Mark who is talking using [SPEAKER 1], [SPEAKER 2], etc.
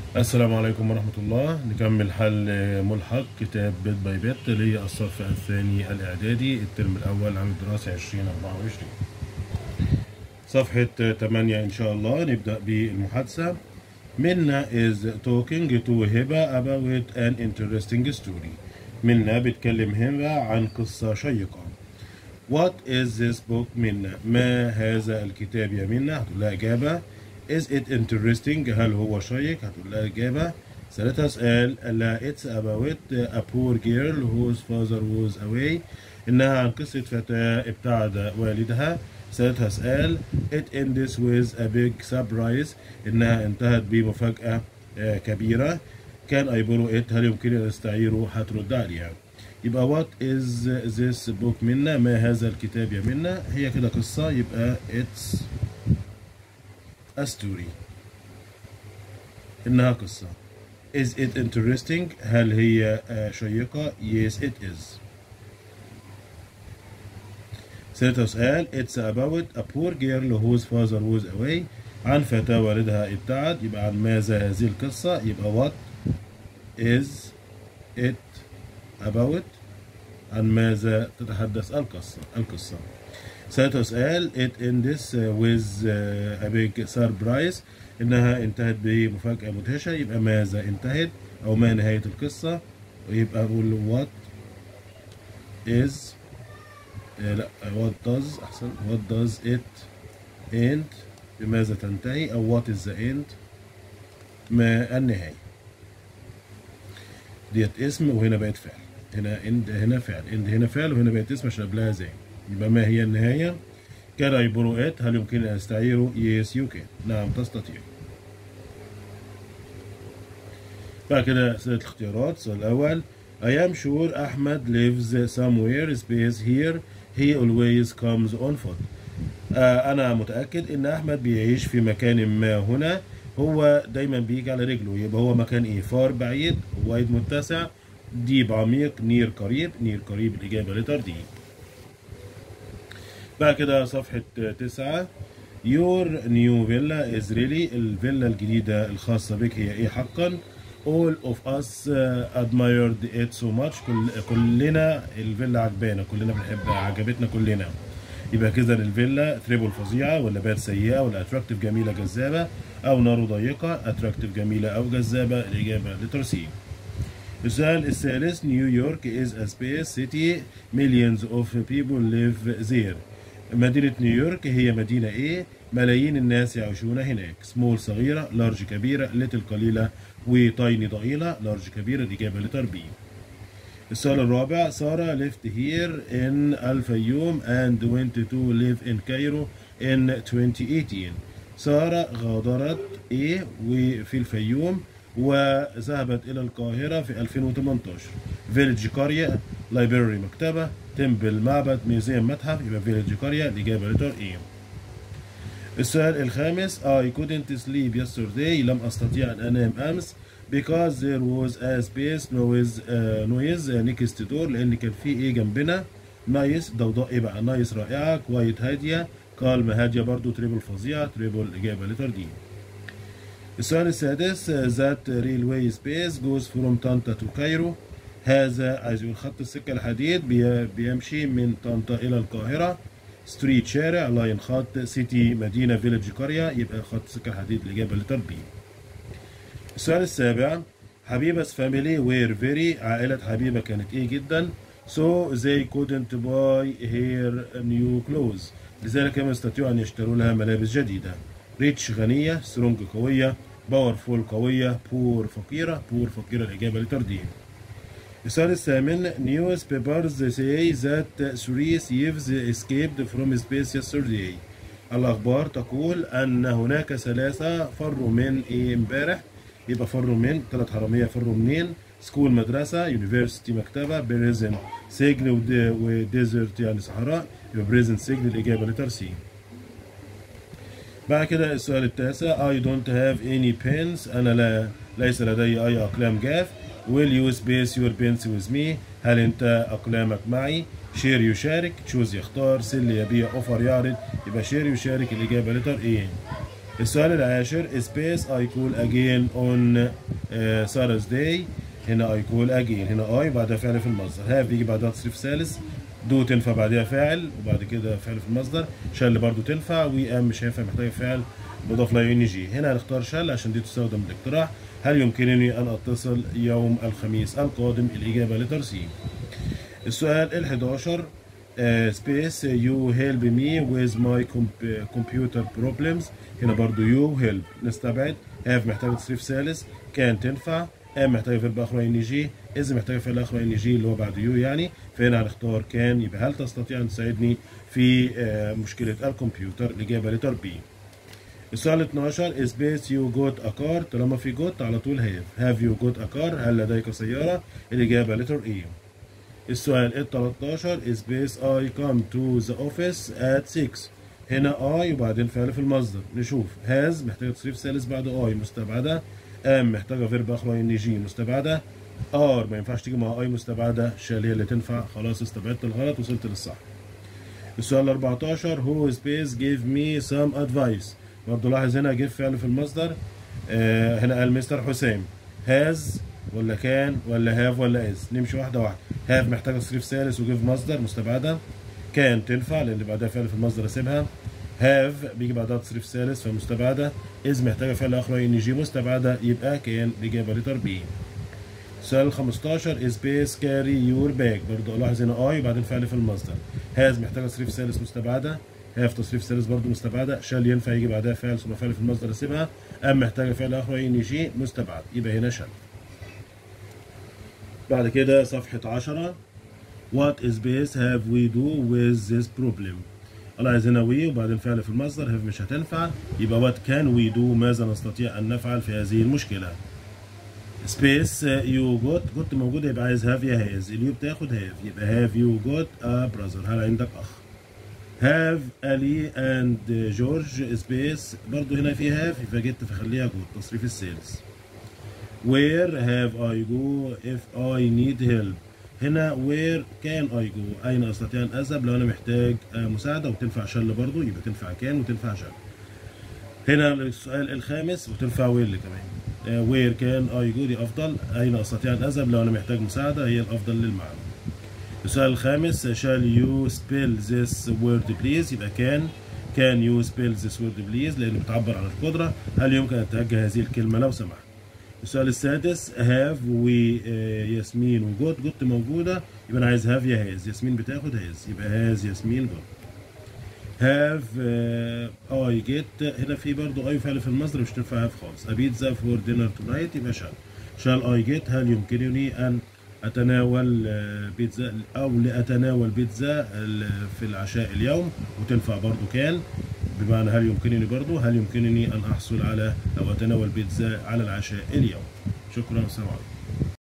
[SPEAKER 1] السلام عليكم ورحمة الله نكمل حل ملحق كتاب بيت باي بيت اللي هي الصف الثاني الإعدادي الترم الأول عام الدراسي 2024 صفحة 8 إن شاء الله نبدأ بالمحادثة منا is talking to هبة about an interesting story منا بتكلم هبة عن قصة شيقة What is this book منا ما هذا الكتاب يا منا هتقول لها إجابة Is it interesting هل هو شيق هتقول لها إجابة سألتها سؤال قال لها It's about a poor girl whose father was away إنها عن قصة فتاة ابتعد والدها سألتها سؤال It ends with a big surprise إنها انتهت بمفاجأة آه، كبيرة كان I borrow it هل يمكنني أن أستعيره هترد عليها يبقى what is this book منا ما هذا الكتاب يا منا هي كده قصة يبقى it's a story إنها قصة is it interesting هل هي آه، شيقة yes it is سألتها سؤال it's about a poor girl whose father was away عن فتاة والدها ابتعد يبقى عن ماذا هذه القصة يبقى what is it about عن ماذا تتحدث القصة القصة سألتها سؤال it ends with a big surprise إنها انتهت بمفاجأة مدهشة يبقى ماذا انتهت أو ما نهاية القصة ويبقى أقول what is آه، لا what does أحسن what does it end بماذا تنتهي أو what is the end ما النهاية ديت اسم وهنا بقت فعل هنا end هنا فعل end هنا فعل وهنا بقت اسم عشان قبلها زي يبقى ما هي النهاية كان يبرو it هل يمكن أن أستعيره yes you can نعم تستطيع بعد كده أسئلة الاختيارات السؤال الأول I am sure أحمد lives somewhere space here he always comes on foot آه أنا متأكد إن أحمد بيعيش في مكان ما هنا هو دايما بيجي على رجله يبقى هو مكان إيه فار بعيد وايد متسع ديب عميق نير قريب نير قريب الإجابة لتر دي بعد كده صفحة تسعة Your new villa is really الفيلا الجديدة الخاصة بك هي إيه حقا All of us uh, admired it so much كل كلنا الفيلا عجبانا كلنا بنحب عجبتنا كلنا يبقى كده الفيلا تريبل فظيعة ولا باد سيئة ولا اتراكتيف جميلة جذابة أو نار ضيقة اتراكتيف جميلة أو جذابة الإجابة لتر سي السؤال الثالث نيويورك is a space city millions of people live there مدينة نيويورك هي مدينة ايه ملايين الناس يعيشون هناك سمول صغيرة لارج كبيرة ليتل قليلة وتايني ضئيلة لارج كبيرة الإجابة لتر بي السؤال الرابع سارة left here in الفيوم and went to live in Cairo in 2018 سارة غادرت ايه وفي الفيوم وذهبت إلى القاهرة في 2018 فيليج قرية لايبراري مكتبة تمبل معبد ميوزيوم متحف يبقى فيليج قرية الإجابة لتر إيه السؤال الخامس I couldn't sleep yesterday لم أستطيع أن أنام أمس because there was a space noise uh, noise next door لأن كان في إيه جنبنا نايس ضوضاء إيه بقى نايس رائعة كويت هادية كالم هادية برضو تريبل فظيعة تريبل إجابة لتر دي السؤال السادس ذات ريلواي سبيس جوز فروم طنطا تو كايرو هذا عايز يقول خط السكة الحديد بي- بيمشي من طنطا إلى القاهرة ستريت شارع لاين خط سيتي مدينة فيلج قرية يبقى خط السكة الحديد الإجابة لتر بي السؤال السابع حبيبة فاميلي وير فيري عائلة حبيبة كانت إيه جدا so they couldn't buy her new clothes لذلك لم يستطيعوا أن يشتروا لها ملابس جديدة ريتش غنية سترونج قوية باورفول قوية بور فقيرة بور فقيرة الإجابة لتردين السؤال الثامن نيوز بيبرز say that three thieves escaped from space yesterday الأخبار تقول أن هناك ثلاثة فروا من إيه امبارح يبقى فروا من ثلاث حرامية فروا منين سكول مدرسة يونيفرسيتي مكتبة بريزن سجن ود- وديزرت يعني صحراء يبقى بريزن سجن الإجابة لتر سي بعد كده السؤال التاسع I don't have any pens أنا لا ليس لدي أي أقلام جاف Will you space your pens with me هل أنت أقلامك معي شير يشارك تشوز يختار سل يبيع أوفر يعرض يبقى شير يشارك الإجابة لتر إيه السؤال العاشر space I call again on uh, Thursday هنا I call again هنا I بعدها فعل في المصدر have بيجي بعدها تصريف ثالث دو تنفع بعدها فاعل وبعد كده فعل في المصدر شال برضو تنفع وي ام مش هينفع محتاجه فعل مضاف لا ان جي هنا هنختار شال عشان دي تستخدم بالاقتراح هل يمكنني ان اتصل يوم الخميس القادم الاجابه لتر سي السؤال ال 11 سبيس يو هيلب مي ويز ماي كمبيوتر بروبلمز هنا برضو يو هيلب نستبعد هاف محتاج تصريف ثالث كان تنفع ام محتاجه فيرب اخر ان جي از محتاجه فعل اخر ان جي اللي هو بعد يو يعني فهنا هنختار كان يبقى هل تستطيع ان تساعدني في آه، مشكله الكمبيوتر الاجابه لتر بي السؤال 12 سبيس يو جوت ا كار طالما في جوت على طول هاف هاف يو جوت ا كار هل لديك سياره الاجابه لتر اي السؤال ال 13 سبيس اي كام تو ذا اوفيس ات 6 هنا اي وبعدين فعل في المصدر نشوف هاز محتاجه تصريف ثالث بعد اي مستبعده ام محتاجه فيرب اخر ان جي مستبعده ار ما ينفعش تيجي مع اي مستبعده شال هي اللي تنفع خلاص استبعدت الغلط وصلت للصح السؤال 14 هو سبيس جيف مي سام ادفايس برضه لاحظ هنا جيف فعل في المصدر آه هنا قال مستر حسام هاز ولا كان ولا هاف ولا از نمشي واحده واحده هاف محتاجه تصريف ثالث وجيف مصدر مستبعده كان تنفع لان بعدها فعل في المصدر اسيبها هاف بيجي بعدها تصريف ثالث فمستبعده از محتاجه فعل اخر ان جي مستبعده يبقى كان الاجابه لتر بي سؤال 15 سبيس كاري يور باج برضه الاحظ هنا اي وبعدين فعل في المصدر هاز محتاجه تصريف ثالث مستبعده هاف تصريف ثالث برضه مستبعده شال ينفع يجي بعدها فعل ثم فعل في المصدر اسيبها ام محتاجه فعل اخر ان جي مستبعد يبقى هنا شال بعد كده صفحة 10 What space have we do with this problem الله عايز هنا we وبعدين فعل في المصدر have مش هتنفع يبقى what can we do ماذا نستطيع أن نفعل في هذه المشكلة سبيس يو جوت جوت موجودة يبقى عايز هاف يا هاز اليو بتاخد هاف يبقى هاف يو جوت ا براذر هل عندك أخ هاف ألي أند جورج سبيس برضو هنا في هاف يبقى جيت فخليها جوت تصريف الثالث Where have I go if I need help هنا where can I go أين أستطيع أن أذهب لو أنا محتاج آه، مساعدة وتنفع شل برضو يبقى تنفع كان وتنفع شل هنا السؤال الخامس وتنفع وير كمان آه، where can I go دي أفضل أين أستطيع أن أذهب لو أنا محتاج مساعدة هي الأفضل للمعنى السؤال الخامس shall you spell this word please يبقى كان can you spell this word please لأنه بتعبر عن القدرة هل يمكن أن توجه هذه الكلمة لو سمحت السؤال السادس هاف وياسمين وجوت جوت موجودة يبقى أنا عايز هاف يا هاز ياسمين بتاخد هاز يبقى هاز ياسمين جوت هاف اي جيت هنا في برضو اي فعل في المصدر مش تنفع هاف خالص ابيتزا فور دينر تونايت يبقى شال شال اي جيت هل يمكنني ان اتناول آه، بيتزا او لاتناول بيتزا ال- في العشاء اليوم وتنفع برضو كان بمعنى هل يمكنني برضو هل يمكنني ان احصل على او اتناول بيتزا على العشاء اليوم شكرا والسلام عليكم